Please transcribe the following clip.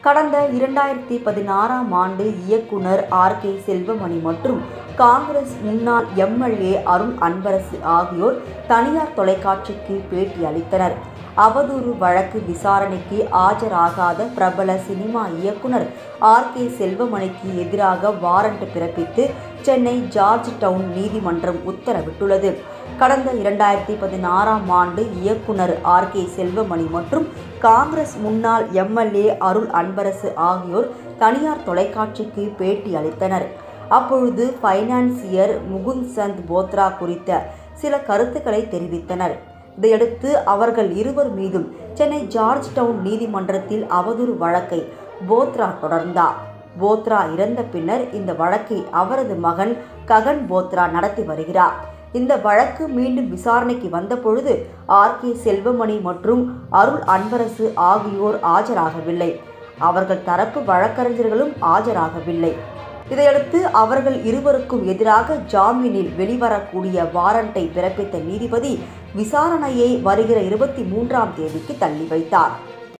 கடந்த இரண்டாயிரத்தி பதினாறாம் ஆண்டு இயக்குனர் ஆர் கே செல்வமணி மற்றும் காங்கிரஸ் முன்னாள் எம்எல்ஏ அருண் அன்பரசு ஆகியோர் தனியார் தொலைக்காட்சிக்கு பேட்டி அளித்தனர் அவதூறு வழக்கு விசாரணைக்கு ஆஜராகாத பிரபல சினிமா இயக்குனர் ஆர் கே செல்வமணிக்கு எதிராக வாரண்ட் பிறப்பித்து சென்னை ஜார்ஜ் டவுன் நீதிமன்றம் உத்தரவிட்டுள்ளது கடந்த இரண்டாயிரத்தி பதினாறாம் ஆண்டு இயக்குனர் ஆர் கே செல்வமணி மற்றும் காங்கிரஸ் முன்னாள் எம்எல்ஏ அருள் அன்பரசு ஆகியோர் தனியார் தொலைக்காட்சிக்கு பேட்டி அளித்தனர் அப்பொழுது ஃபைனான்சியர் முகுந்த் சந்த் போத்ரா குறித்த சில கருத்துக்களை தெரிவித்தனர் இதையடுத்து அவர்கள் இருவர் மீதும் சென்னை ஜார்ஜ் டவுன் நீதிமன்றத்தில் அவதூறு வழக்கை போத்ரா தொடர்ந்தார் போத்ரா இறந்த பின்னர் இந்த வழக்கை அவரது மகன் ககன் போத்ரா நடத்தி வருகிறார் இந்த வழக்கு மீண்டும் விசாரணைக்கு வந்தபொழுது ஆர் கே செல்வமணி மற்றும் அருள் அன்பரசு ஆகியோர் ஆஜராகவில்லை அவர்கள் தரப்பு வழக்கறிஞர்களும் ஆஜராகவில்லை இதையடுத்து அவர்கள் இருவருக்கும் எதிராக ஜாமீனில் வெளிவரக்கூடிய வாரண்டை பிறப்பித்த நீதிபதி விசாரணையை வருகிற இருபத்தி மூன்றாம் தேதிக்கு தள்ளி வைத்தார்